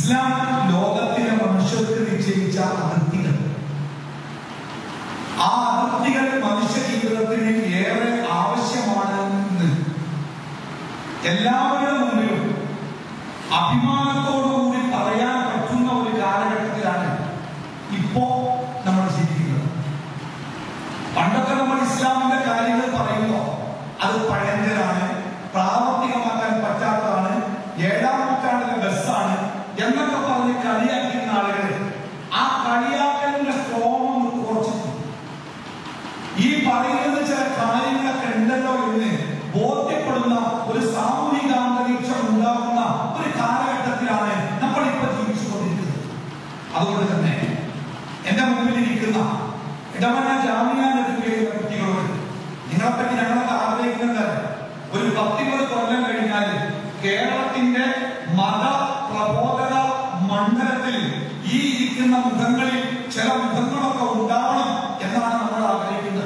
ഇസ്ലാം ലോകത്തിലെ മനുഷ്യർക്ക് നിശ്ചയിച്ച അതിർത്തികൾ ആ അതിർത്തികൾ മനുഷ്യ ജീവിതത്തിന് ഏറെ ആവശ്യമാണ് എന്ന് എല്ലാവരുടെ മുമ്പിലും അഭിമാനത്തോടുകൂടി പറയാൻ പറ്റുന്ന ഒരു കാലഘട്ടത്തിലാണ് ഇപ്പോ നമ്മൾ ജീവിക്കുന്നത് പണ്ടൊക്കെ നമ്മൾ ഇസ്ലാമിന്റെ കാര്യങ്ങൾ പറയുമ്പോൾ അത് പഴഞ്ചനാണ് പ്രാവർത്തികമാക്കാൻ പറ്റാത്തതാണ് ഏഴാം നൂറ്റാണ്ടിലെ ബസ്സാണ് എന്നൊക്കെ പറഞ്ഞ് കളിയാക്കിയിരുന്ന ആളുകൾ ആ കളിയാക്കലിന്റെ സ്ട്രോങ് ഒന്ന് കുറച്ചിട്ടു ഈ പറയുന്നത് ചില കാര്യങ്ങളൊക്കെ ഉണ്ടല്ലോ എന്ന് ബോധ്യപ്പെടുന്ന ഒരു സാമൂഹിക അന്തരീക്ഷം ഉണ്ടാകുന്ന ഒരു കാലഘട്ടത്തിലാണ് നമ്മൾ ഇപ്പൊ ജീവിച്ചുകൊണ്ടിരിക്കുന്നത് അതുകൊണ്ട് തന്നെ എന്റെ മുമ്പിൽ ഇരിക്കുന്ന ഇടമന ജാമ്യ ലഭിക്കുന്ന കുട്ടികളോട് നിങ്ങളെപ്പറ്റി ഞങ്ങളൊക്കെ ആഗ്രഹിക്കുന്നത് ഒരു പത്തിരുപത് കൊല്ലം കഴിഞ്ഞാൽ കേരളത്തിന്റെ മത പ്രബോധന മണ്ഡലത്തിൽ ഈ ഇരിക്കുന്ന മുഖങ്ങളിൽ ചില മുഖങ്ങളൊക്കെ ഉണ്ടാവണം എന്നാണ് നമ്മൾ ആഗ്രഹിക്കുന്നത്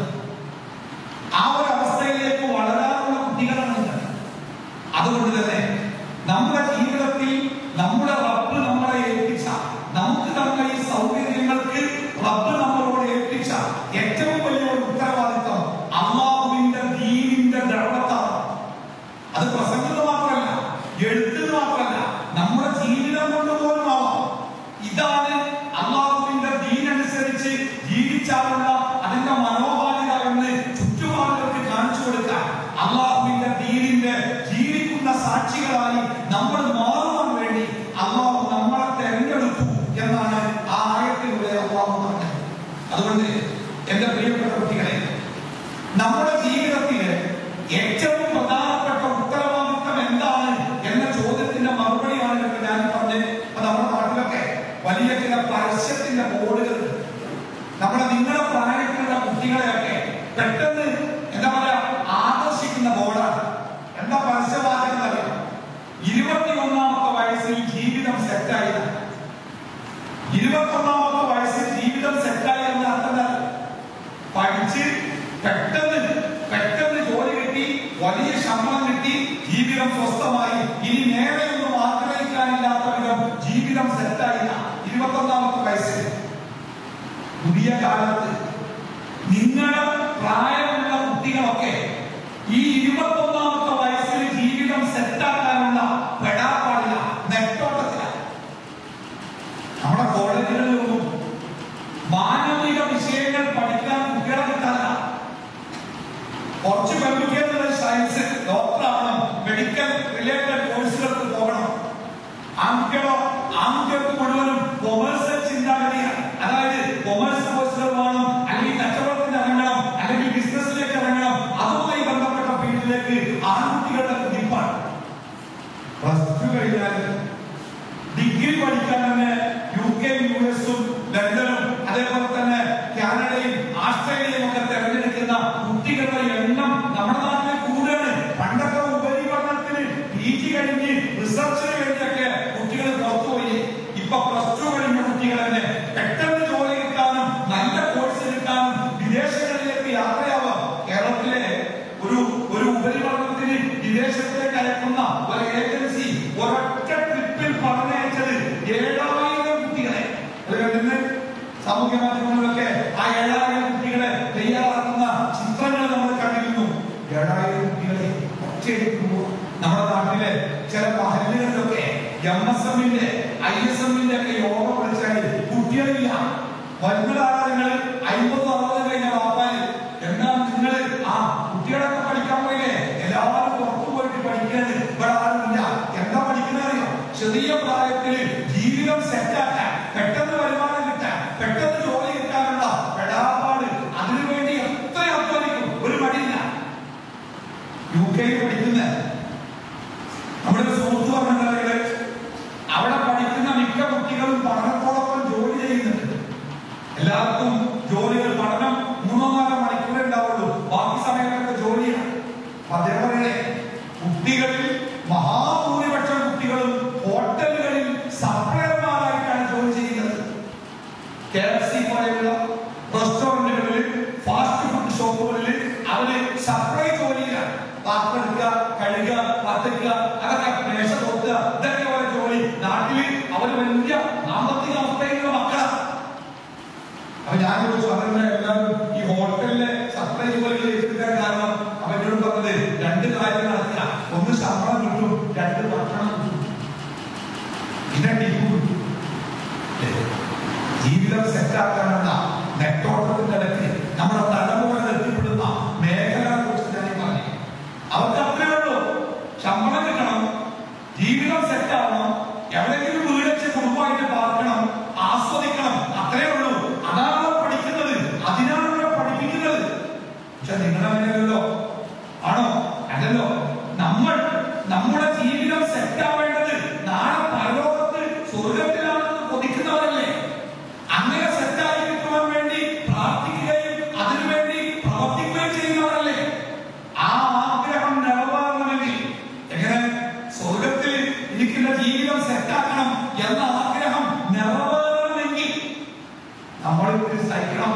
ആ ഒരു അവസ്ഥയിലേക്ക് വളരാനുള്ള കുട്ടികളാണ് അതുകൊണ്ട് തന്നെ നമ്മുടെ ജീവിതത്തിൽ നമ്മുടെ റബ്ബ് നമ്മളെ ഏൽപ്പിച്ച നമുക്ക് തന്ന ഈ സൗകര്യങ്ങൾക്ക് റബ്ബ് നമ്മളോട് ഏൽപ്പിച്ച ഏറ്റവും വലിയ ഒരു ഉത്തരവാദിത്വം അള്ളാഹുവിന്റെ ദീനിന്റെ ദഴവത്താണ് അത് പ്രസംഗങ്ങൾ മാത്രമല്ല എഴുത്തുകൾ മാത്രമല്ല നമ്മുടെ ജീവിതം കൊണ്ട് പോലും ആവാം ഇതാണ് അള്ളാഹുവിന്റെ ദീനനുസരിച്ച് ജീവിച്ചാലുള്ള അതിന്റെ മനോഹാരിത എന്ന് ചുറ്റുപാടുകൾക്ക് കാണിച്ചു കൊടുക്കാൻ അള്ളാഹുവിന്റെ ദീനിന്റെ ജീവിക്കുന്ന സാക്ഷികളായി നമ്മൾ മാറുവാൻ വേണ്ടി അള്ളാഹു നമ്മളെ തെരഞ്ഞെടുത്തു എന്നാണ് ആ ആയത്തിലൂടെ അള്ളാഹു പറഞ്ഞത് അതുകൊണ്ട് എന്റെ പ്രിയപ്പെട്ട കുട്ടികളെ നമ്മുടെ ജീവിതത്തില് ഏറ്റവും പ്രധാനപ്പെട്ട ഉത്തരവാദിത്തം എന്താണ് എന്ന ചോദ്യത്തിന്റെ മറുപടിയാണ് ഇപ്പോൾ ഞാൻ പറഞ്ഞത് ഇപ്പൊ നമ്മുടെ നാട്ടിലൊക്കെ വലിയ ചില പരസ്യത്തിന്റെ ബോർഡുകൾ നമ്മുടെ നിങ്ങളുടെ പ്രായത്തിലുള്ള കുട്ടികളെയൊക്കെ പെട്ടെന്ന് എന്താ പറയാ ആകർഷിക്കുന്ന ബോർഡാണ് എന്താ പരസ്യവാചകം അറിയാം ഇരുപത്തിയൊന്നാമത്തെ വയസ്സിൽ ജീവിതം സെറ്റായില്ല ഇരുപത്തൊന്നാമത്തെ വയസ്സിൽ ജീവിതം സെറ്റായി എന്ന അർത്ഥം എന്താണ്? പഠിച്ച് പെട്ടെന്ന് പെട്ടെന്ന് ജോലി കിട്ടി വലിയ ശമ്പളം കിട്ടി ജീവിതം സ്വസ്ഥമായി ഇനി നേരെ ഒന്നും ആഗ്രഹിക്കാനില്ലാത്ത വിധം ജീവിതം സെറ്റായില്ല ഇരുപത്തൊന്നാമത്തെ വയസ്സിൽ പുതിയ കാലത്ത് നിങ്ങളുടെ പ്രായമുള്ള കുട്ടികളൊക്കെ ഈ ഇരുപത്തൊന്നാമത്തെ വയസ്സിൽ ജീവിതം സെറ്റാക്കാനുള്ള പെടാപ്പാടില്ല നെട്ടോട്ടത്തിലാണ് നമ്മുടെ കോളേജുകളിലൊന്നും മാനവിക വിഷയങ്ങൾ പഠിക്കാൻ കുട്ടികളെ കിട്ടാനില്ല കുറച്ച് പെൺകുട്ടികളുടെ സയൻസ് ഡോക്ടറാവണം മെഡിക്കൽ റിലേറ്റഡ് കോഴ്സുകൾക്ക് പോകണം ആൺകുട്ടികളോ ആൺകുട്ടികൾക്ക് മുഴുവനും കൊമേഴ്സ്യൽ ചിന്താഗതിയാണ് അതായത് കൊമേഴ്സ് കോഴ്സുകൾ വേണം അല്ലെങ്കിൽ കച്ചവടത്തിന് ഇറങ്ങണം അല്ലെങ്കിൽ ബിസിനസ്സിലേക്ക് ഇറങ്ങണം അതുമായി ബന്ധപ്പെട്ട ഫീൽഡിലേക്ക് ആൺകുട്ടികളുടെ കുതിപ്പാണ് പ്ലസ് ടു കഴിഞ്ഞാൽ ഡിഗ്രി പഠിക്കാൻ തന്നെ യു കെ യു എസും ലണ്ടനും അതേപോലെ തന്നെ കാനഡയും ആസ്ട്രേലിയയും ഒക്കെ തെരഞ്ഞെടുക്കുന്ന കുട്ടികളുടെ എണ്ണം നമ്മുടെ നാട്ടിൽ കൂടുതലാണ് പണ്ടൊക്കെ ഉപരിപഠനത്തിന് പി ജി കഴിഞ്ഞ് റിസർച്ചിന് വേണ്ടിയൊക്കെ കുട്ടികൾ പുറത്തുപോയി ഇപ്പൊ പ്ലസ് ടു കഴിഞ്ഞ കുട്ടികൾ തന്നെ പെട്ടെന്ന് ജോലി കിട്ടാനും നല്ല കോഴ്സ് കിട്ടാനും വിദേശങ്ങളിലേക്ക് യാത്രയാവാം കേരളത്തിലെ ഒരു ഒരു ഉപരിപഠനത്തിന് വിദേശത്തേക്ക് അയക്കുന്ന ഒരു ഏജൻസി ഒരൊറ്റ ട്രിപ്പിൽ പറഞ്ഞയച്ചത് ഏഴായിരം കുട്ടികളെ അത് കണ്ടിട്ട് സാമൂഹ്യ മാധ്യമങ്ങളിലൊക്കെ ആ ഏഴായിരം കുട്ടികളെ തയ്യാറാക്കുന്ന ചിത്രങ്ങൾ നമ്മൾ കണ്ടിരുന്നു ഏഴായിരം കുട്ടികളെ ഒറ്റയെടുക്കുമ്പോൾ നമ്മുടെ നാട്ടിലെ ചില മഹല്ലുകളിലൊക്കെ എം എസ് എമ്മിന്റെ ഐ എസ് എമ്മിന്റെ ഒക്കെ യോഗം വിളിച്ചാൽ കുട്ടികളില്ല വരുന്നതാണ് നിങ്ങൾ അമ്പത് അറുപത് കഴിഞ്ഞ വാപ്പാല് എന്നാ നിങ്ങൾ ആ കുട്ടികളൊക്കെ പഠിക്കാൻ പോയില്ലേ എല്ലാവരും പുറത്തു പോയിട്ട് പഠിക്കുന്നത് ഇവിടെ ആരുമില്ല എന്താ പഠിക്കുന്നത് അറിയോ ചെറിയ പ്രായത്തിൽ ജീവിതം സെറ്റാക്കാൻ പെട്ടെന്ന് വരുമാനം കിട്ടാൻ പെട്ടെന്ന് ജോലി കിട്ടാനുള്ള പെടാപ്പാട് അതിനുവേണ്ടി എത്ര അധ്വാനിക്കും ഒരു മടിയില്ല യു കെയിൽ പഠിക്കുന്ന നമ്മുടെ ഒരു സുഹൃത്ത് പറഞ്ഞത് അവിടെ പഠിക്കുന്ന മിക്ക കുട്ടികളും പഠനത്തോടൊപ്പം ജോലി ചെയ്യുന്നുണ്ട് എല്ലാവർക്കും ജോലികൾ പഠനം മൂന്നോ നാലോ മണിക്കൂറേ ഉണ്ടാവുള്ളൂ ബാക്കി സമയത്തൊക്കെ ജോലിയാണ് അപ്പൊ അദ്ദേഹം പറയണേ കുട്ടികളിൽ മഹാഭൂരിപക്ഷം കുട്ടികളും ഹോട്ടലുകളിൽ പിന്നെ ടിപ്പു ജീവിതം സെറ്റാക്കാനുള്ള നെട്ടോട്ടത്തിന്റെ ഇടയ്ക്ക് നമ്മുടെ തലമുറ എത്തിപ്പെടുന്ന മേഖലകളെ കുറിച്ച് ഞാൻ ഈ പറഞ്ഞു അവർക്ക് അത്രേ ഉള്ളൂ ശമ്പളം കിട്ടണം ജീവിതം സെറ്റാവണം എവിടെയെങ്കിലും വീട് വെച്ച് കുടുംബമായിട്ട് പാർക്കണം ആസ്വദിക്കണം അത്രേ ഉള്ളൂ അതാണ് അവർ പഠിക്കുന്നത് അതിനാണ് അവരെ പഠിപ്പിക്കുന്നത് പക്ഷെ നിങ്ങളങ്ങനെയല്ലോ ആണോ അല്ലല്ലോ നമ്മൾ നമ്മുടെ ജീവിതം സെറ്റാവേണ്ടത് നാളെ പരലോകത്ത് സ്വർഗത്തിലാണെന്ന് കൊതിക്കുന്നവരല്ലേ അങ്ങനെ സെറ്റായി കിട്ടുവാൻ വേണ്ടി പ്രാർത്ഥിക്കുകയും അതിനുവേണ്ടി പ്രവർത്തിക്കുകയും ചെയ്യുന്നവരല്ലേ ആ ആഗ്രഹം നിറവേറണമെങ്കിൽ എങ്ങനെ സ്വർഗത്തിൽ എനിക്കുള്ള ജീവിതം സെറ്റാക്കണം എന്ന ആഗ്രഹം നിറവേറണമെങ്കിൽ നമ്മൾ ഇത്തിരി സഹിക്കണം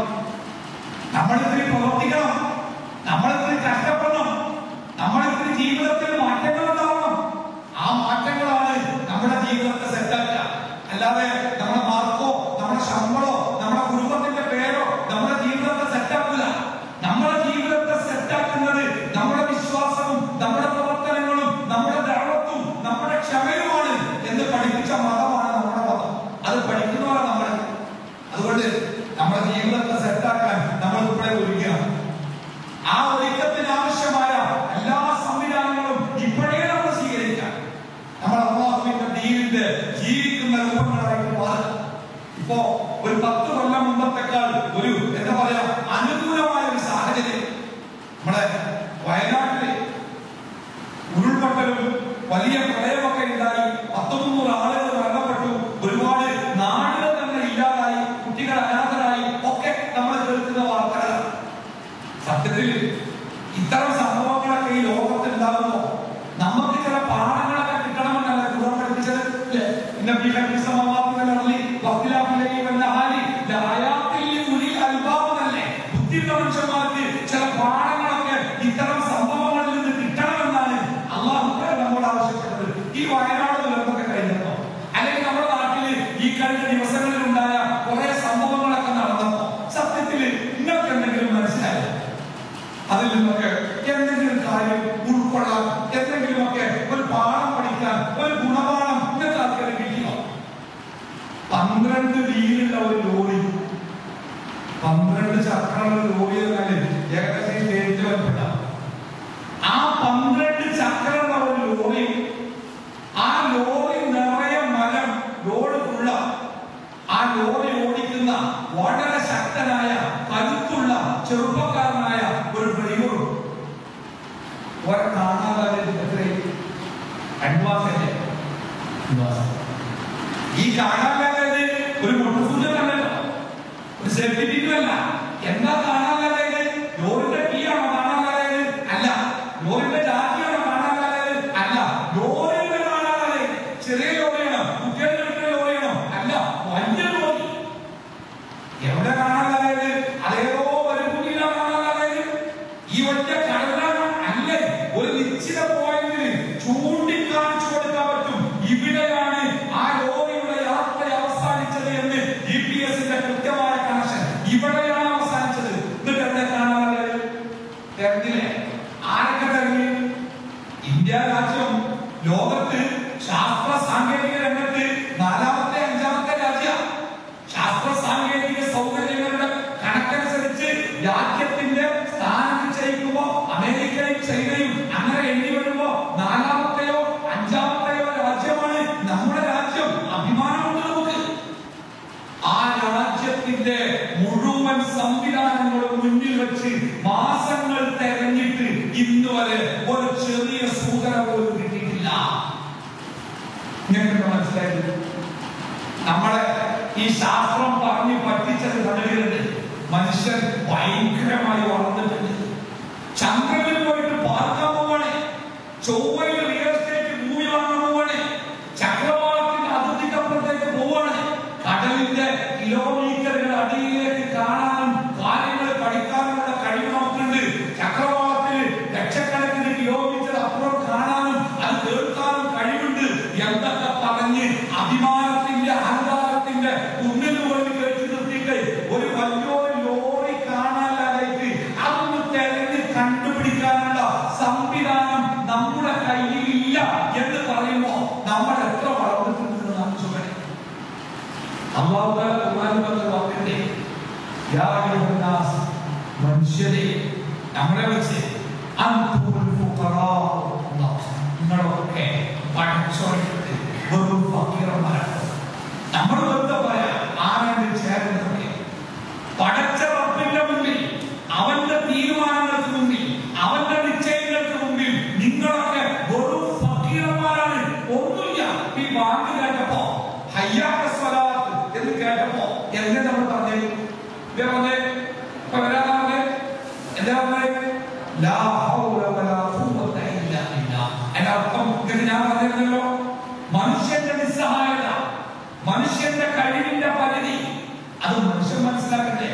നമ്മൾ ഇത്തിരി പ്രവർത്തിക്കണം നമ്മൾ ഇത്തിരി കഷ്ടപ്പെടണം നമ്മൾ ഇത്തിരി ജീവിതത്തിൽ മാറ്റങ്ങൾ ഉണ്ടാവണം ആ മാറ്റങ്ങളാണ് നമ്മുടെ ജീവിതത്തെ സെറ്റാക്കുക അല്ലാതെ നമ്മുടെ മാർക്കോ നമ്മുടെ ശമ്പളോ നമ്മുടെ കുടുംബത്തിന്റെ പേരോ നമ്മുടെ ജീവിതത്തെ സെറ്റാക്കില്ല നമ്മുടെ ജീവിതത്തെ സെറ്റാക്കുന്നത് നമ്മുടെ വിശ്വാസവും നമ്മുടെ പ്രവർത്തനങ്ങളും നമ്മുടെ ദഴവത്തും നമ്മുടെ ക്ഷമയുമാണ് എന്ന് പഠിപ്പിച്ച മതമാണ് നമ്മുടെ മതം അത് പഠിക്കുന്നവരാണ് നമ്മൾ അതുകൊണ്ട് നമ്മുടെ ജീവിതത്തെ സെറ്റാക്കാൻ നമ്മൾ ഇവിടെ ഒരുങ്ങുകയാണ് ആ ഒരുക്കത്തിന് ആവശ്യമായ എല്ലാ സംവിധാനങ്ങളും ഇപ്പോഴേ നമ്മൾ സ്വീകരിക്കാം നമ്മൾ അള്ളാഹുവിന്റെ ദീനിന്റെ ജീവിക്കുന്ന രൂപങ്ങളായിട്ട് മാറുക ഇപ്പോ ഒരു പത്ത് കൊല്ലം മുമ്പത്തെക്കാൾ ഒരു എന്താ പറയാ അനുകൂലമായ ഒരു സാഹചര്യം നമ്മുടെ വയനാട്ടില് ഉരുൾപൊട്ടലും വലിയ പ്രളയമൊക്കെ ഉണ്ടായി പത്തൊന്നൂറ് ആളുകൾ മരണപ്പെട്ടു ഒരുപാട് നാടുകൾ തന്നെ ഇല്ലാതായി കുട്ടികൾ അനാഥരായി ഒക്കെ നമ്മൾ കേൾക്കുന്ന വാർത്തകളാണ് സത്യത്തിൽ ഇത്തരം സംഭവങ്ങളൊക്കെ ഈ ലോകത്ത് ഉണ്ടാകുമ്പോ നമുക്ക് ചില പാഠങ്ങളൊക്കെ കിട്ടണമെന്നല്ല ഖുർആൻ പഠിപ്പിച്ചത് ഇല്ലേ? ഇന്ന ഫീ ഖൽഖി സമാവാതി വൽ അർളി വഖ്തിലാഫി ലൈലി വൻ നഹാരി ലആയാത്തിൽ ലിഉലിൽ അൽബാബ് എന്നല്ലേ? ബുദ്ധിയുള്ള മനുഷ്യന്മാർക്ക് ചില പാഠങ്ങളൊക്കെ ഇത്തരം സംഭവങ്ങളിൽ നിന്ന് കിട്ടണമെന്നാണ് അള്ളാഹു തആല നമ്മോട് ആവശ്യപ്പെട്ടത് ഈ വയനാട് ദുരന്തമൊക്കെ കഴിഞ്ഞപ്പോ അല്ലെങ്കിൽ നമ്മുടെ നാട്ടില് ഈ കഴിഞ്ഞ ദിവസങ്ങളിൽ ഉണ്ടായ കുറെ സംഭവങ്ങളൊക്കെ നടന്നപ്പോ സത്യത്തിൽ നിങ്ങൾക്ക് എന്തെങ്കിലും മനസ്സിലായോ അതിൽ നിന്നൊക്കെ എന്തെങ്കിലും കാര്യം ഉൾക്കൊള്ളാൻ എന്തെങ്കിലുമൊക്കെ ഒരു പാഠം പഠിക്കാൻ ഒരു ഗുണപാഠം നിങ്ങൾക്ക് ആൾക്കാരെ കിട്ടിയോ പന്ത്രണ്ട് വീലുള്ള ഒരു ലോറി പന്ത്രണ്ട് ചക്രമുള്ള ലോറി എന്നാൽ ഏകദേശം ഈ സ്റ്റേജിൽ വരപ്പെട്ട ആ പന്ത്രണ്ട് ചക്രമുള്ള ഒരു ലോറി ആ ലോറി നിറയെ മരം ലോഡ് ഫുള്ള ആ ലോറി ഓടിക്കുന്ന വളരെ ശക്തനായ കരുത്തുള്ള ചെറുപ്പക്കാരനായ ഒരു ഡ്രൈവറും ഒരെ കാണാതെ അഡ്വാൻസ് ഈ കാണാതെ ഒരു മുട്ടുസൂചനല്ലോ ഒരു സെർട്ടിഫിക്കറ്റ് അല്ല എന്താ കാണാതെ ലോറിന്റെ കീ ആണോ കാണാതെ അല്ല ലോറിന്റെ ജാതിയാണോ കാണാതെ അല്ല ലോറിയുടെ കാണാതെ ചെറിയ ലോറിയാണോ കുട്ടികളുടെ വീട്ടിലെ ലോറിയാണോ അല്ല വലിയ ലോറി എവിടെ കാണാതായത് അതേതോ വലുപ്പുള്ളിയിലാണ് കാണാതായത് ഈ ഒറ്റ കടലാണ് അല്ലേ ഒരു നിശ്ചിത പോയിന്റിൽ ചൂണ്ടിക്കാണിച്ചു കൊടുക്കാൻ പറ്റും ഇവിടെയാണ് ആ ലോറിയുടെ യാത്ര അവസാനിച്ചത് എന്ന് ജി പി എസിന്റെ കൃത്യമായ കണക്ഷൻ ഇവിടെയാണ് അവസാനിച്ചത് എന്നിട്ട് എവിടെ കാണാതായത് തെരഞ്ഞില്ലേ ആരൊക്കെ തെരഞ്ഞു ഇന്ത്യ രാജ്യം ലോകത്ത് ശാസ്ത്ര സാങ്കേതിക രംഗത്ത് നാലാമത്തെ അഞ്ചാമത്തെ രാജ്യ ശാസ്ത്ര സാങ്കേതിക സൗകര്യങ്ങളുടെ കണക്കനുസരിച്ച് രാജ്യത്തിന്റെ സ്ഥാനം നിശ്ചയിക്കുമ്പോ അമേരിക്കയും ചൈനയും അങ്ങനെ എണ്ണി വരുമ്പോ നാലാമത്തെയോ അഞ്ചാമത്തെയോ രാജ്യമാണ് നമ്മുടെ രാജ്യം അഭിമാനമുണ്ട് നമുക്ക് ആ രാജ്യത്തിന്റെ മുഴുവൻ സംവിധാനങ്ങളും മുന്നിൽ വെച്ച് മാസങ്ങൾ തെരഞ്ഞിട്ട് ഇന്ന് വരെ ഒരു ചെറിയ സൂചന പോലും കിട്ടിയിട്ടില്ല നിങ്ങൾക്ക് മനസ്സിലായത് നമ്മളെ ഈ ശാസ്ത്രം പറഞ്ഞ് പറ്റിച്ചത് കണ്ടുകരുത് മനുഷ്യൻ ഭയങ്കരമായി വളർന്നിട്ടുണ്ട് ചന്ദ്രനിൽ പോയിട്ട് പാർക്കാൻ പോവാണ് ചൊവ്വയിൽ റിയൽ എസ്റ്റേറ്റ് ഭൂമി വാങ്ങാൻ പോവാണ് ചക്രവാളത്തിന്റെ അതിർത്തിക്കപ്പുറത്തേക്ക് പോവാണ് കടലിന്റെ കിലോമീറ്ററുകൾ അടിയിലേക്ക് കാണാനും കാര്യങ്ങൾ പഠിക്കാനുമുള്ള കഴിവ് നമുക്കുണ്ട് ചക്രവാളത്തിൽ ലക്ഷക്കണക്കിന് കിലോമീറ്റർ അപ്പുറം കാണാനും അത് കേൾക്കാനും കഴിവുണ്ട് എന്തൊക്കെ പറഞ്ഞ് അഭിമാനത്തിന്റെ അഹങ്കാരത്തിന്റെ കുന്നിലുകളിൽ കയറ്റി നിർത്തിയിട്ട് ഒരു വലിയൊരു ലോറി കാണാനായിട്ട് അതൊന്ന് തെരഞ്ഞ് കണ്ടുപിടിക്കാനുള്ള സംവിധാനം നമ്മുടെ കയ്യിലില്ല എന്ന് പറയുമ്പോ നമ്മൾ എത്ര വളർന്നിട്ടുണ്ടെന്ന് നാം ചുമ അള്ളാഹു തആല ഖുർആനിൽ പറഞ്ഞ വാക്കിന്റെ യാ അയ്യുഹന്നാസ് മനുഷ്യരെ നമ്മളെ വെച്ച് അൻതുമുൽ ഫുഖറാഉ അല്ലാഹ്. നിങ്ങളൊക്കെ പഠിച്ചോട്ട് വെറും ഫക്കീറന്മാരാണ് നമ്മൾ വെറുതെ പറയാം ആരാണ്ട് ചേർന്നതൊക്കെ പടച്ച റബ്ബിന്റെ മുമ്പിൽ അവന്റെ തീരുമാനങ്ങൾക്ക് മുമ്പിൽ അവന്റെ നിശ്ചയങ്ങൾക്ക് മുമ്പിൽ നിങ്ങളൊക്കെ വെറും ഫക്കീറന്മാരാണ് ഒന്നുമില്ല ഈ വാക്ക് കേട്ടപ്പോ ഹയ്യാക്ക സ്വലാത്ത് എന്ന് കേട്ടപ്പോ എന്നെ നമ്മൾ പറഞ്ഞേ എന്താ പറഞ്ഞേ ഇപ്പൊ വരാൻ പറഞ്ഞേ എന്താ പറഞ്ഞേ ലാ ഹൗല വലാ ഖുവത ഇല്ലാ ബില്ലാഹ് അതിന്റെ അർത്ഥം ഇതൊക്കെ ഞാൻ പറഞ്ഞിരുന്നല്ലോ മനുഷ്യന്റെ നിസ്സഹായത മനുഷ്യന്റെ കഴിവിന്റെ പരിധി അത് മനുഷ്യൻ മനസ്സിലാക്കണ്ടേ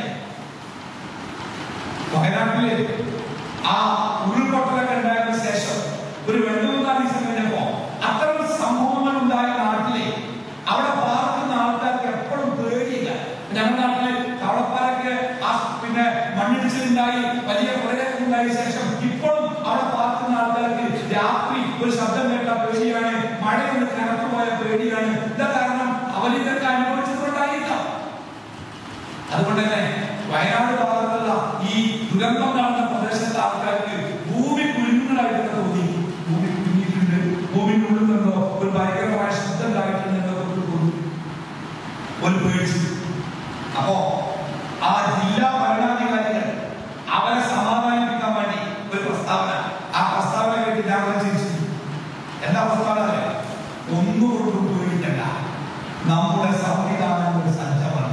വയനാട്ടില് ആ ഉരുൾപൊട്ടലൊക്കെ ഉണ്ടായതിനു ശേഷം ഒരു രണ്ടു മൂന്നാല് ദിവസം കഴിഞ്ഞപ്പോ അത്തരം സംഭവങ്ങൾ ഉണ്ടായ നാട്ടിലെ അവിടെ പാർക്കുന്ന ആൾക്കാർക്ക് എപ്പോഴും പേടിയില്ല ഞങ്ങളുടെ നാട്ടില് കവളപ്പാലൊക്കെ ആ പിന്നെ മണ്ണിടിച്ചിലുണ്ടായി വലിയ പ്രളയമൊക്കെ ഉണ്ടായ ശേഷം ഇപ്പോഴും അവിടെ പാർക്കുന്ന ആൾക്കാർക്ക് രാത്രി ഒരു ശബ്ദം കേട്ടാൽ പേടിയാണ് മഴയൊന്ന് കനത്തു പോയ പേടിയാണ് എന്താ കാരണം അവരിതൊക്കെ അനുഭവിച്ചിട്ടുണ്ടായിരിക്കാം അതുകൊണ്ട് തന്നെ വയനാട് ഭാഗത്തുള്ള ഈ ദുരന്തം നടന്ന പ്രദേശത്തെ ആൾക്കാർക്ക് ഭൂമി കുലുങ്ങുന്നതായിട്ട് തോന്നി ഭൂമി കുലുങ്ങിയിട്ടുണ്ട് ഭൂമിക്കുള്ളിൽ നിന്നോ ഒരു ഭയങ്കരമായ ശബ്ദം ഉണ്ടായിട്ടുണ്ടെന്നോ അവർക്ക് തോന്നി ഒരു പേടിച്ചു അപ്പോ ആ ജില്ലാ ഭരണാധികാരികൾ അവരെ സമാധാനിപ്പിക്കാൻ വേണ്ടി ഒരു പ്രസ്താവന ആ പ്രസ്താവന കേട്ട് ഞാൻ അവിടെ ചിരിച്ചു എന്താ പ്രസ്താവന അറിയോ? ഒന്നുകൊണ്ടും പേടിക്കണ്ട നമ്മുടെ സംവിധാനം ഒരു സജ്ജമാണ്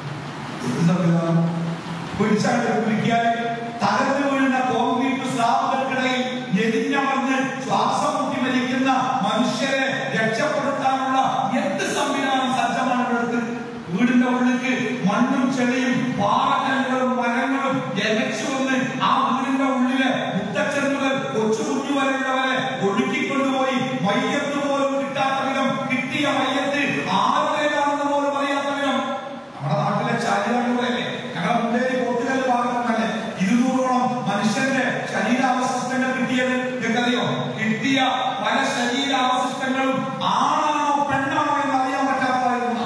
പിടിച്ചാണ്ട് കുലിക്കാൻ തകർന്നു വീഴുന്ന കോൺക്രീറ്റ് സ്ലാബുകൾക്കിടയിൽ ഞെരിഞ്ഞമർന്ന് ശ്വാസം മുട്ടി മരിക്കുന്ന മനുഷ്യരെ രക്ഷപ്പെടുത്താനുള്ള എന്ത് സംവിധാനം സജ്ജമാണ് ഇവിടുത്തെ വീടിന്റെ ഉള്ളിലേക്ക് മണ്ണും ചെളിയും പാറക്കല്ലുകളും മരങ്ങളും എലച്ചു വന്ന് ആ വീടിന്റെ ഉള്ളിലെ മുത്തച്ഛൻ മുതൽ കൊച്ചു കുഞ്ഞു വരെയുള്ളവരെ ഒഴുക്കിക്കൊണ്ടുപോയി മയ്യത്ത് പോലും കിട്ടാത്ത വിധം കിട്ടിയ മയ്യത്ത് ആരുടേതാണെന്ന് പോലും അറിയാത്ത വിധം നമ്മുടെ നാട്ടിലെ ചാരിതാണ്ടല്ലേ ഞങ്ങളുടെ മുണ്ടേരി പോത്തുകല്ല് ഭാഗത്തുണ്ടല്ലേ ഇരുന്നൂറോളം മനുഷ്യന്റെ ശരീരാവശിഷ്ടങ്ങൾ കിട്ടിയത് നിങ്ങൾക്കറിയോ കിട്ടിയ പല ശരീരാവശിഷ്ടങ്ങളും ആണാണോ പെണ്ണാണോ എന്ന് അറിയാൻ പറ്റാത്തതായിരുന്ന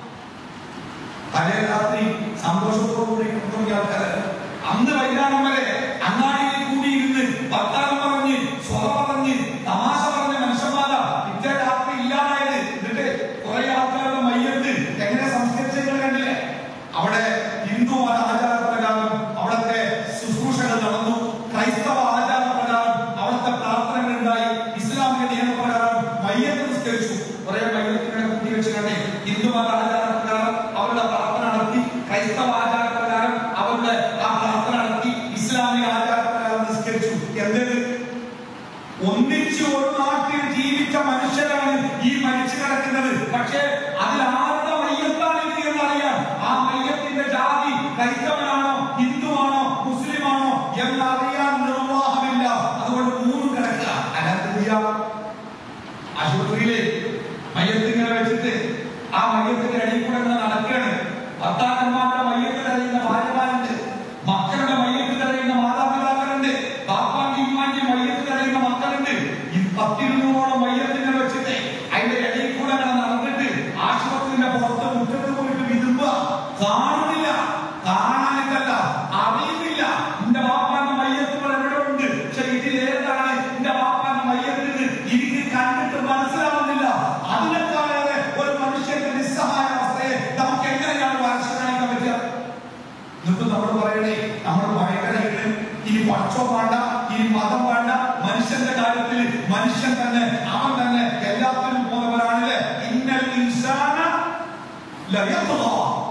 തലേ രാത്രി സന്തോഷത്തോടുകൂടി കൊണ്ടുപോയി ആൾക്കാര് അന്ന് വൈകുന്നേരം വരെ അങ്ങാടിയിൽ കൂടിയിരുന്ന് വർത്താനം പറഞ്ഞ് സ്വറ പറഞ്ഞ് തമാശ പറഞ്ഞ മനുഷ്യന്മാരാ പിറ്റേ രാത്രി ഇല്ലാതായത് എന്നിട്ട് കുറെ ആൾക്കാരുടെ മയ്യത്ത് എങ്ങനെ സംസ്കരിച്ചത് കണ്ടില്ലേ അവിടെ ഹിന്ദു മത ആചാരപ്രകാരം അവിടുത്തെ ശുശ്രൂഷകൾ നടന്നു ക്രൈസ്തവ ആചാരപ്രകാരം അവിടുത്തെ പ്രാർത്ഥനകൾ ഉണ്ടായി ഇസ്ലാമിക നിയമപ്രകാരം മയ്യത്ത് നിസ്കരിച്ചു കുറെ മയ്യത്തിനെ കുത്തി വെച്ച് കണ്ടേ ഹിന്ദു മത ആചാരപ്രകാരം അവരുടെ പ്രാർത്ഥന നടത്തി ക്രൈസ്തവ ആചാരപ്രകാരം അവരുടെ ആ പ്രാർത്ഥന നടത്തി ഇസ്ലാമിക ആചാരപ്രകാരം നിസ്കരിച്ചു എന്തത് ഒന്നിച്ച് ഒരു നാട്ടിൽ ജീവിച്ച മനുഷ്യരാണ് ഈ മരിച്ചു കിടക്കുന്നത് പക്ഷേ അതിൽ ആരുടെ മയ്യത്താണ് ഇത് എന്നറിയാം ആ മയ്യത്തിന്റെ ജാതി ക്രൈസ്തവനാണോ ഹിന്ദുവാണോ മുസ്ലിമാണോ എന്നറിയാൻ നിർവാഹമില്ല അതുകൊണ്ട് മൂന്നും കിടക്കുക അല്ലാതെ ആശുപത്രിയിലെ മയ്യത്തിങ്ങനെ വെച്ചിട്ട് ആ മയ്യത്തിന്റെ അടിയിൽ കൂടെ ഇങ്ങനെ നടക്കുകയാണ് ഭർത്താക്കന്മാരുടെ മയ്യത്തിൽ അറിയുന്ന ഭാര്യമാരുണ്ട് മക്കളുടെ മയ്യത്തിൽ അറിയുന്ന മാതാപിതാക്കളുണ്ട് ബാപ്പാന്റെ ഇമ്മാന്റെ മയ്യത്തിൽ അറിയുന്ന മക്കളുണ്ട് ഈ പത്തിരുന്നൂറോളം മയ്യത്തിനെ വെച്ചിട്ട് അതിന്റെ ഇടയിൽ കൂടെ അങ്ങനെ നടന്നിട്ട് ആശുപത്രിയുടെ പുറത്ത് മുറ്റത്ത് പോയിട്ട് വിതുമ്പ കാണുന്നില്ല കാണാനിട്ടല്ല അറിയുന്നില്ല എന്റെ ബാപ്പാന്റെ മയ്യത്തുകൾ എവിടെ ഉണ്ട് പക്ഷെ ഇതിലേതാണ് എന്റെ ബാപ്പാന്റെ മയ്യത്തിന് എനിക്ക് കണ്ടിട്ട് മനസ്സിലാവുന്നില്ല അതിനേക്കാളേറെ ഒരു മനുഷ്യന്റെ നിസ്സഹായ അവസ്ഥയെ നമുക്ക് എങ്ങനെയാണ് മനസ്സിലാക്കാൻ പറ്റുക എന്നിട്ട് നമ്മൾ പറയണേ നമ്മൾ ഭയങ്കരമായിട്ട് ഇനി പക്ഷം വേണ്ട ഇനി മതം വേണ്ട മനുഷ്യന്റെ കാര്യത്തിൽ മനുഷ്യൻ തന്നെ അവൻ തന്നെ എല്ലാത്തിനും പോകുന്നവരാണല്ലേ ഇന്നൽ ഇൻസാന ലയത്വ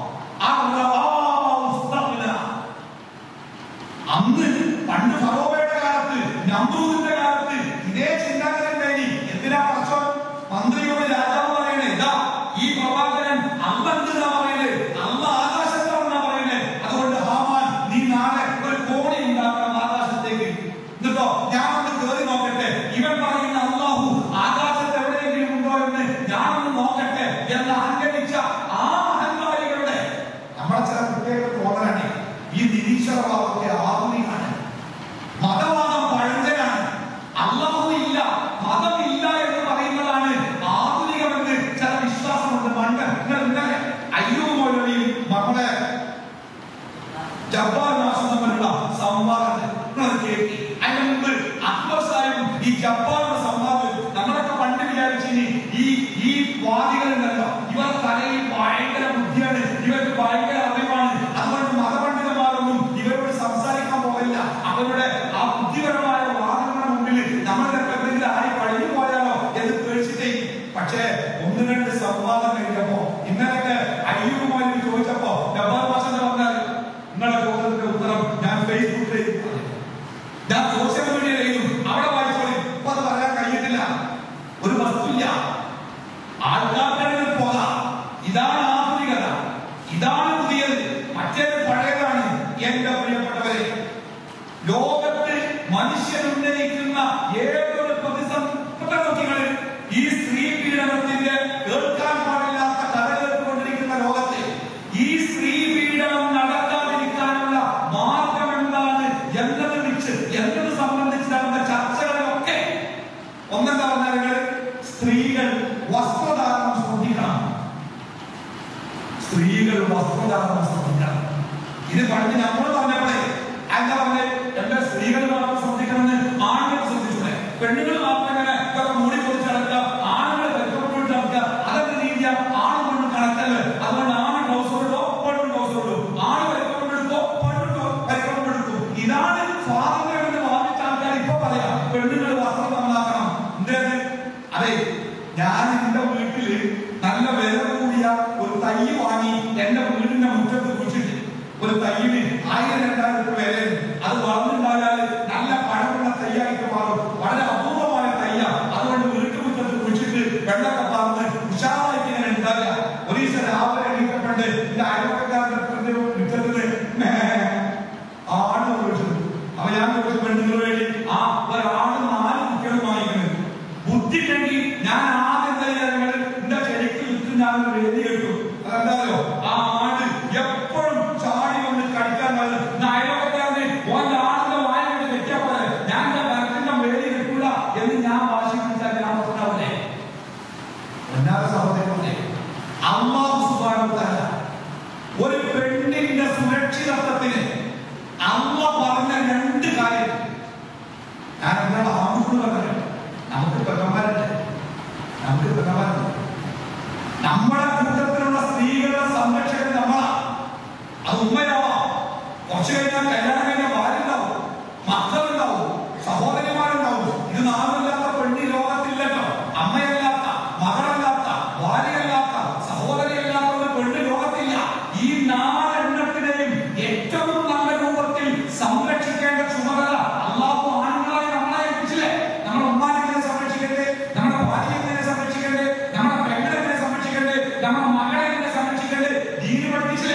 അന്ന് പണ്ട് ഫറോവയുടെ കാലത്ത് നമ്രൂദിന്റെ കാലത്ത് ഇതേ ചിന്താഗതി ഉണ്ടായി എന്തിനാ പക്ഷോ മന്ത്രിയോട് രാജാവ് പറയണേ ഇതാ ഈ പ്രവാചകൻ അല്ല എന്തിനാ പറയുന്നത് അല്ല ആകാശത്താണെന്നാ പറയുന്നത് അതുകൊണ്ട് ഹാമാൻ നീ നാളെ ഒരു കോടി ഉണ്ടാക്കണം ആകാശത്തേക്ക് എന്നിട്ടോ ഞാൻ ഒന്ന് കയറി നോക്കട്ടെ ഇവൻ പറയുന്ന അള്ളാഹു ആകാശത്ത് എവിടെയെങ്കിലും ഉണ്ടോ എന്ന് ഞാനൊന്ന് നോക്കട്ടെ എന്ന് അഹങ്കരിച്ച ആ അഹങ്കാരികളുടെ നമ്മളെ ചില പ്രത്യേക തോന്നലാണ് ഈ നിരീശ്വരവാദത്തെ ആധുനികമാണ് മതവാദം പഴഞ്ചനാണ് അള്ളാഹു ഇല്ല മതമില്ല എന്ന് പറയുന്നതാണ് ആധുനികമെന്ന് ചില വിശ്വാസമുണ്ട് പണ്ട് നിങ്ങൾ ഇന്നലെ അയ്യൂബ് വാദികളുണ്ടല്ലോ ഇവർ തലയിൽ ഭയങ്കര ബുദ്ധിയാണ് ഇവർക്ക് ഭയങ്കര അറിവാണ് അതുകൊണ്ട് മതപണ്ഡിതന്മാരൊന്നും ഇവരോട് സംസാരിക്കാൻ പോകില്ല അവരുടെ ആ ബുദ്ധിപരമായ വാദങ്ങളുടെ മുമ്പിൽ നമ്മൾ ചിലപ്പോൾ എന്തെങ്കിലും ആയി കഴിഞ്ഞു പോയാലോ എന്ന് പേടിച്ചിട്ടേ പക്ഷേ ഒന്ന് രണ്ട് സംവാദം കഴിഞ്ഞപ്പോ ഇന്നലെ അയ്യൂബുമായി ചോദിച്ചപ്പോ ജബ്ബാർ ഭാഷ പറഞ്ഞാൽ നിങ്ങളുടെ ചോദ്യത്തിന്റെ ഉത്തരം ഞാൻ ഫേസ്ബുക്കിലേക്ക് പറഞ്ഞു ഞാൻ സോഷ്യൽ മീഡിയയിൽ എഴുതും അവിടെ വായിച്ചോളി ഇപ്പൊ അത് പറയാൻ കഴിയുന്നില്ല ഒരു വസ്തുല്ല ആൾക്കാരുടെ പോകാം ഇതാണ് ആധുനികത ഇതാണ് പുതിയത് മറ്റേത് പഴയതാണ് എന്റെ പ്രിയപ്പെട്ടവരെ ലോകത്ത് മനുഷ്യൻ ഉന്നയിക്കുന്ന ഏതൊരു പ്രതിസന്ധികള് ഈ സ്ത്രീ പീഡനത്തിന്റെ കേൾക്കാൻ പാടില്ലാത്ത കഥ കേട്ടുകൊണ്ടിരിക്കുന്ന ലോകത്ത് ഈ സ്ത്രീ പീഡനം നടക്കാതിരിക്കാനുള്ള മാർഗം എന്താണ് എന്നത് വെച്ച് എന്നത് സംബന്ധിച്ച് നടന്ന ചർച്ചകളിലൊക്കെ ഒന്നെന്താ പറഞ്ഞാൽ നിങ്ങൾ സ്ത്രീകൾ വസ്ത്രധാരണം ശ്രദ്ധിക്കണം സ്ത്രീകൾ വസ്ത്രധാരണം ശ്രദ്ധിക്കണം ഇത് പണ്ട് നമ്മൾ പറഞ്ഞപ്പോഴേ എന്താ പറഞ്ഞേ എന്റെ സ്ത്രീകൾ മാത്രം ശ്രദ്ധിക്കണമെന്ന് ആണുങ്ങൾ ശ്രദ്ധിച്ചൂടെ പെണ്ണുങ്ങൾ മാത്രം ഇങ്ങനെ ഇതൊക്കെ മൂടി പൊളിച്ച് നടക്കുക ആണുങ്ങൾ വെക്കപ്പെട്ട് നടക്കുക അതൊക്കെ രീതിയ ആണ് കൊണ്ട് കണക്കല്ല അതുകൊണ്ട് ആണ് ഡോസറുള്ളൂ പെണ്ണും ഡോസറുള്ളൂ ആണ് വരക്കപ്പെട്ടെടുക്കോ പെണ്ണുണ്ടോ വരക്കപ്പെട്ടെടുക്കും ഇതാണ് സ്വാതന്ത്ര്യം എന്ന് വാദിച്ച ആൾക്കാർ ഇപ്പൊ പറയാം പെണ്ണുങ്ങൾ വസ്ത്രം നന്നാക്കണം എന്തേത് അതെ ഞാൻ എന്റെ വീട്ടില് നല്ല വില കൂടിയ ഒരു തൈ വാങ്ങി എന്റെ വീടിന്റെ മുറ്റത്ത് കുഴിച്ചിട്ട് ഒരു തൈന് ആയിരം രണ്ടായിരം രൂപ വിലയാണ് അത് വളർന്നുണ്ടായാൽ നല്ല പഴമുള്ള തൈയായിട്ട് മാറും വളരെ അപൂർവമായ തയ്യ അതുകൊണ്ട് വീട്ടുമുറ്റത്ത് കുഴിച്ചിട്ട് വെള്ളമൊക്കെ പറന്ന് ഉഷാറായിട്ട് ഇങ്ങനെ ഉണ്ടാവില്ല ഒരു ദിവസം രാവിലെ എണീക്കപ്പെട്ട് എന്റെ അയൽവക്കക്കാരുടെ മുറ്റത്ത് മേ ആണ് ചോദിച്ചത് അപ്പൊ ഞാൻ ചോദിച്ചു പെണ്ണുങ്ങൾ വേണ്ടി ആ ഒരാണ് നാല് കുട്ടികൾ വാങ്ങിക്കുന്നത് ബുദ്ധി ഉണ്ടെങ്കിൽ ഞാൻ ആദ്യം തന്നെ ഞങ്ങൾ എന്റെ ചെടിക്ക് ചുറ്റും ഞാൻ ഒരു വേദി കേട്ടു അതെന്താണല്ലോ ആ ആട് എപ്പോഴും ചാടി വന്ന് കടിക്കാൻ അയൽവക്കാരനെ ഓന്റെ ആടിന്റെ വായ കൊണ്ട് വെച്ചാ പോലെ ഞാൻ എന്റെ മരത്തിന്റെ വേദി കിട്ടൂല എന്ന് ഞാൻ വാശി പിടിച്ചാൽ ഞാൻ പറഞ്ഞാവില്ലേ ഒന്നാമത്തെ സഹോദരങ്ങളെ അള്ളാഹു സുബ്ഹാനഹു വ തആല ഒരു പെണ്ണിന്റെ സുരക്ഷിതത്വത്തിന് അമ്മ പറഞ്ഞ രണ്ട് കാര്യം ഞാൻ എന്നോട് ആൺകുട്ടികൾ പറഞ്ഞു നമുക്ക് പെണ്ണന്മാരുണ്ട് നമുക്ക് പെണ്ണന്മാരുണ്ട് നമ്മുടെ കൂട്ടത്തിലുള്ള സ്ത്രീകളുടെ സംരക്ഷകൻ നമ്മളാ അത് ഉമ്മയാവാം കുറച്ചു കഴിഞ്ഞാൽ കല്യാണം കഴിഞ്ഞാൽ ഭാര്യ ഉണ്ടാവും മക്കളുണ്ടാവും സഹോദരിമാരുണ്ടാവും ഇത് നാമില്ലാത്ത പെണ്ണി ലോകത്തില്ലല്ലോ അമ്മയല്ലാത്ത മകളല്ലാത്ത ഭാര്യയല്ലാത്ത സഹോദരിയല്ലാത്ത ഒരു പെണ്ണ് ലോകത്തില്ല ഈ നാലെണ്ണത്തിനെയും ഏറ്റവും നല്ല രൂപത്തിൽ സംരക്ഷിക്കേണ്ട ചുമതല അള്ളാഹു ആണുങ്ങളായി നമ്മളെ ഏൽപ്പിച്ചില്ലേ നമ്മുടെ ഉമ്മാനെ എങ്ങനെ സംരക്ഷിക്കണ്ടേ നമ്മുടെ ഭാര്യ എങ്ങനെ സംരക്ഷിക്കണ്ടേ നമ്മുടെ പെങ്ങളെ എങ്ങനെ സംരക്ഷിക്കണ്ടേ നമ്മുടെ മകളെ എങ്ങനെ സംരക്ഷിക്കണ്ടേ ദീന് പഠിപ്പിച്ചില്ലേ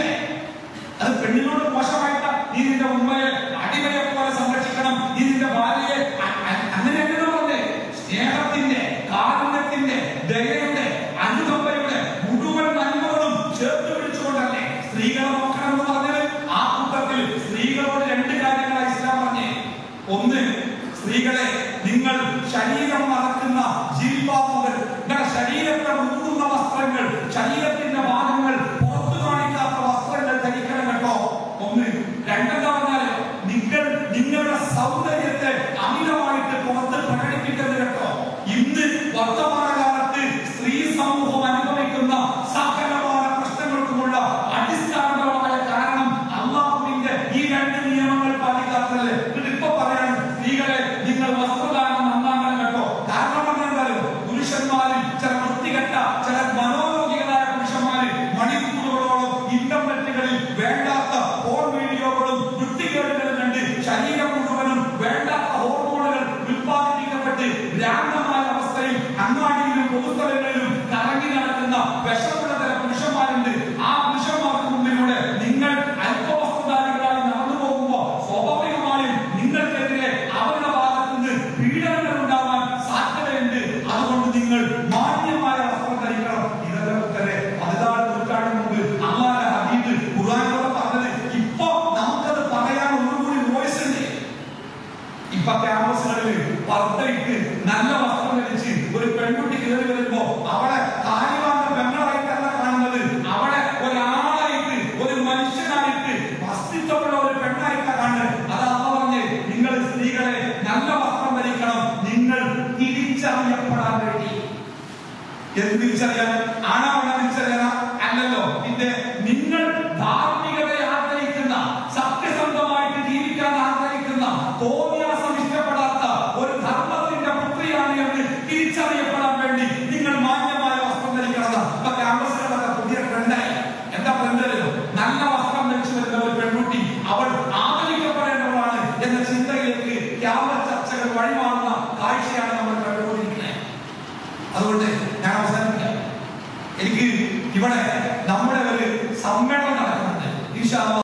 അത് പെണ്ണിനോട് മോശമായിട്ട് നീ നിന്റെ ഉമ്മയെ അടിമയെ പോലെ സംരക്ഷിക്കണം നീ നിന്റെ ഭാര്യയെ അ- അ- അങ്ങനെ അങ്ങനെ പറഞ്ഞേ സ്നേഹത്തിന്റെ കാരുണ്യത്തിന്റെ ദയയുടെ അനുകമ്പയുടെ മുഴുവൻ നന്മകളും ചേർത്ത് പിടിച്ചുകൊണ്ടല്ലേ സ്ത്രീകളെ നോക്കണം എന്ന് പറഞ്ഞത് ആ കൂട്ടത്തിൽ സ്ത്രീകളോട് രണ്ട് കാര്യങ്ങളാണ് ഇസ്ലാം പറഞ്ഞേ ഒന്ന് സ്ത്രീകളെ നിങ്ങൾ ശരീരം മറക്കുന്ന ജിൽബാബുകൾ നിങ്ങളുടെ ശരീരത്തെ മൂടുന്ന വസ്ത്രങ്ങൾ ശരീരത്തിന്റെ ഭാഗങ്ങൾ പുറത്തു കാണിക്കാത്ത വസ്ത്രങ്ങൾ ധരിക്കണം കേട്ടോ ഒന്ന് രണ്ടെന്താ പറഞ്ഞാല് നിങ്ങൾ നിങ്ങളുടെ സൗന്ദര്യത്തെ അമിതമായിട്ട് പുറത്ത് പ്രകടിപ്പിക്കരുത് കേട്ടോ ഇന്ന് വർത്തമാനകാലത്ത് സ്ത്രീ സമൂഹം അനുഭവിക്കുന്ന സകലമായ പ്രശ്നങ്ങൾക്കുമുള്ള അടിസ്ഥാനപരമായ കാരണം അള്ളാഹുവിന്റെ ഈ രണ്ട് നിയമങ്ങൾ പാലിക്കാത്തതല്ലേ എന്നിട്ട് ഇപ്പൊ പറയാണ് സ്ത്രീകളെ നിങ്ങൾ വസ്ത്രദാനം നന്നാകണം കേട്ടോ കാരണം എന്തായാലും പുരുഷന്മാരിൽ ചില വൃത്തികെട്ട ചില മനോരോഗികളായ പുരുഷന്മാര് മണിക്കൂറുകളോളം ഇന്റർനെറ്റുകളിൽ വേണ്ടാത്ത ഫോൺ വീഡിയോകളും വൃത്തികേടുകളും കണ്ട് ശരീരം മുഴുവനും വേണ്ടാത്ത ഹോർമോണുകൾ ഉൽപ്പാദിപ്പിക്കപ്പെട്ട് ഭ്രാന്തമായ അവസ്ഥയിൽ അങ്ങാടിയിലും പൊതുസ്ഥലങ്ങളിലും കറങ്ങി നടക്കുന്ന വിഷമുള്ള ചില പുരുഷന്മാരുണ്ട് ആ പുരുഷന്മാർക്ക് മുമ്പിലൂടെ നിങ്ങൾ അല്പവസ്തുധാരികളായി നടന്നു പോകുമ്പോൾ സ്വാഭാവികമായും നിങ്ങൾക്കെതിരെ അവരുടെ ഭാഗത്ത് നിന്ന് പീഡനങ്ങൾ ഉണ്ടാവാൻ സാധ്യതയുണ്ട് അതുകൊണ്ട് നിങ്ങൾ മാന്യമായ വസ്ത്രം ധരിക്കണം ഇതെല്ലാം തന്നെ പതിനാല് നൂറ്റാണ്ടിന് മുമ്പ് അള്ളാന്റെ ഹബീബ് ഖുർആനിലൂടെ പറഞ്ഞത് ഇപ്പൊ നമുക്കത് പറയാൻ ഒന്നുകൂടി വോയിസ് ഉണ്ട് ഇപ്പൊ ക്യാമ്പസുകളിൽ പർദ്ദയിട്ട് നല്ല വസ്ത്രം ധരിച്ച് ഒരു പെൺകുട്ടി കയറി വരുമ്പോ അവളെ താലിബാന്റെ പെങ്ങളായിട്ട് തിരിച്ചറിയാൻ ആണാവണ തിരിച്ചറിയാൻ അല്ലല്ലോ പിന്നെ നിങ്ങൾ ധാർമ്മികതയെ ആഗ്രഹിക്കുന്ന സത്യസന്ധമായിട്ട് ജീവിക്കാൻ ആഗ്രഹിക്കുന്ന തോന്നിയാസം ഇഷ്ടപ്പെടാത്ത ഒരു ധർമ്മത്തിന്റെ പുത്രിയാണ് എന്ന് തിരിച്ചറിയപ്പെടാൻ വേണ്ടി നിങ്ങൾ മാന്യമായ വസ്ത്രം ധരിക്കണം ഇപ്പൊ ക്യാമ്പസുകളൊക്കെ പുതിയ ട്രെൻഡായി എന്താ ട്രെൻഡല്ലോ നല്ല വസ്ത്രം ധരിച്ചു വരുന്ന ഒരു പെൺകുട്ടി അവൾ ആദരിക്കപ്പെടേണ്ടവളാണ് എന്ന ചിന്തയിലേക്ക് ക്യാമ്പസ് ചർച്ചകൾ വഴിമാറുന്ന കാഴ്ചയാണ് നമ്മൾ കണ്ടുകൊണ്ടിരിക്കുന്നത് അതുകൊണ്ട് ഞാൻ അവസാനിപ്പിക്കാം എനിക്ക് ഇവിടെ നമ്മുടെ ഒരു സമ്മേളനം